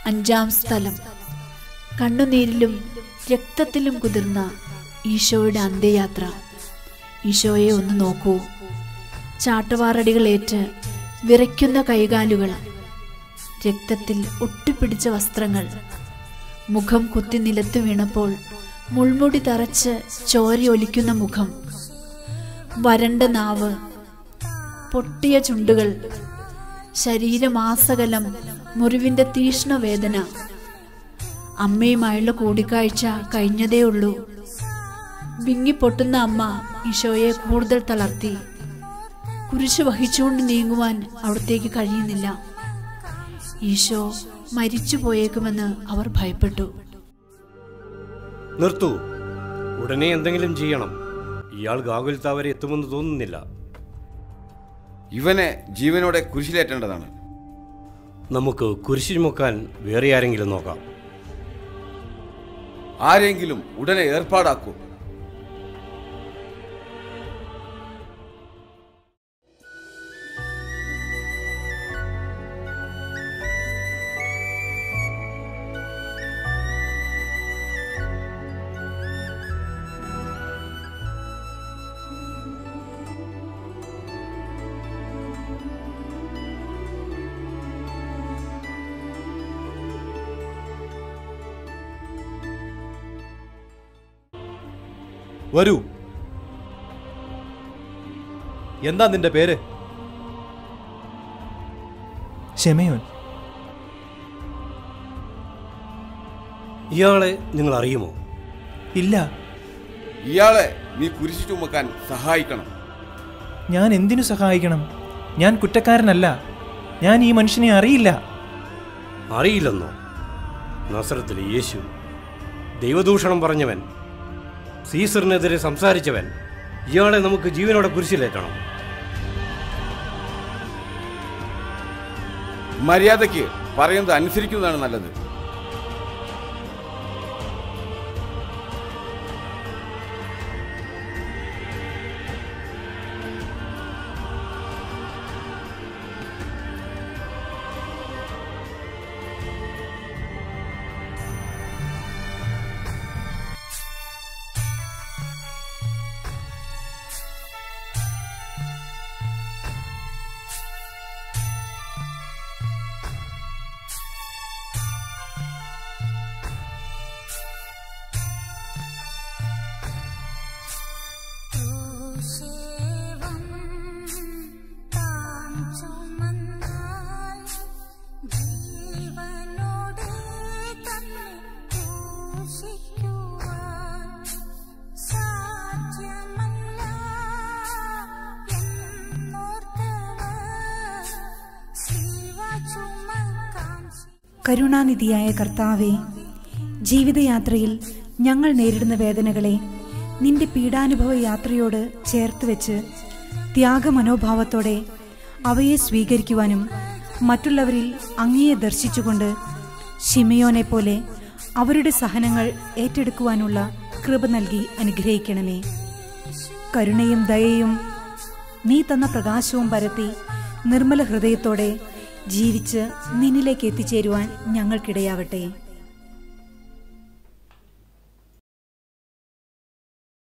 അഞ്ചാം സ്ഥലം കണ്ണുനീരിലും രക്തത്തിലും കുതിർന്ന ഈശോയുടെ അന്ത്യയാത്ര ഈശോയെ ഒന്ന് നോക്കൂ ചാട്ടവാറടികളേറ്റ് വിറയ്ക്കുന്ന കൈകാലുകൾ രക്തത്തിൽ ഒട്ടിപ്പിടിച്ച വസ്ത്രങ്ങൾ മുഖം കുത്തി നിലത്ത് വീണപ്പോൾ മുൾമുടി തറച്ച് ചോരയൊലിക്കുന്ന മുഖം വരണ്ട നാവ് പൊട്ടിയ ചുണ്ടുകൾ ശരീരമാസകലം മുറിവിന്റെ തീഷ്ണവേദന അമ്മയുമായുള്ള കൂടിക്കാഴ്ച കഴിഞ്ഞതേ ഉള്ളൂ വിങ്ങിപ്പൊട്ടുന്ന അമ്മ ഈശോയെ കൂടുതൽ തളർത്തി കുരിശ് വഹിച്ചുകൊണ്ട് നീങ്ങുവാൻ അവിടത്തേക്ക് കഴിയുന്നില്ല ഈശോ മരിച്ചു പോയേക്കുമെന്ന് അവർ ഭയപ്പെട്ടു നിർത്തൂ ഉടനെ എന്തെങ്കിലും ചെയ്യണം ഇയാൾ ഗാകുൽത്ത വരെ എത്തുമെന്ന് തോന്നുന്നില്ല ഇവനെ ജീവനോടെ കുരിശിലേറ്റേണ്ടതാണ് നമുക്ക് കുരിശ് ചുമക്കാൻ വേറെ ആരെങ്കിലും നോക്കാം ആരെങ്കിലും ഉടനെ ഏർപ്പാടാക്കൂ വരൂ എന്താ നിന്റെ പേര് ഷെമയോൻ ഇയാളെ നിങ്ങൾ അറിയുമോ ഇല്ല ഇയാളെ നീ കുരിശ് ചുമക്കാൻ സഹായിക്കണം ഞാൻ എന്തിനു സഹായിക്കണം ഞാൻ കുറ്റക്കാരനല്ല ഞാൻ ഈ മനുഷ്യനെ അറിയില്ല അറിയില്ലെന്നോ നസ്രത്തിലെ യേശു ദൈവദൂഷണം പറഞ്ഞവൻ സീസറിനെതിരെ സംസാരിച്ചവൻ ഇയാളെ നമുക്ക് ജീവനോടെ കുരിശിലേറ്റണം മര്യാദയ്ക്ക് പറയുന്നത് അനുസരിക്കുന്നതാണ് നല്ലത് ക്രൂശേവം താൻ ചുമന്നാൽ ജീവനോടെ തന്നെ ക്രൂശിക്കുവാൻ സാധ്യമല്ല എന്നോർത്തവർ ശിവ ചുമക്കാൻ കരുണാനിധിയായ കർത്താവെ ജീവിതയാത്രയിൽ ഞങ്ങൾ നേരിടുന്ന വേദനകളെ നിന്റെ പീഡാനുഭവ യാത്രയോട് ചേർത്ത് വെച്ച് ത്യാഗമനോഭാവത്തോടെ അവയെ സ്വീകരിക്കുവാനും മറ്റുള്ളവരിൽ അങ്ങയെ ദർശിച്ചുകൊണ്ട് ഷിമയോനെ പോലെ അവരുടെ സഹനങ്ങൾ ഏറ്റെടുക്കുവാനുള്ള കൃപ നൽകി അനുഗ്രഹിക്കണമേ കരുണയും ദയയും നീ തന്ന പ്രകാശവും പരത്തി നിർമ്മല ഹൃദയത്തോടെ ജീവിച്ച് നിന്നിലേക്ക് എത്തിച്ചേരുവാൻ ഞങ്ങൾക്കിടയാവട്ടെ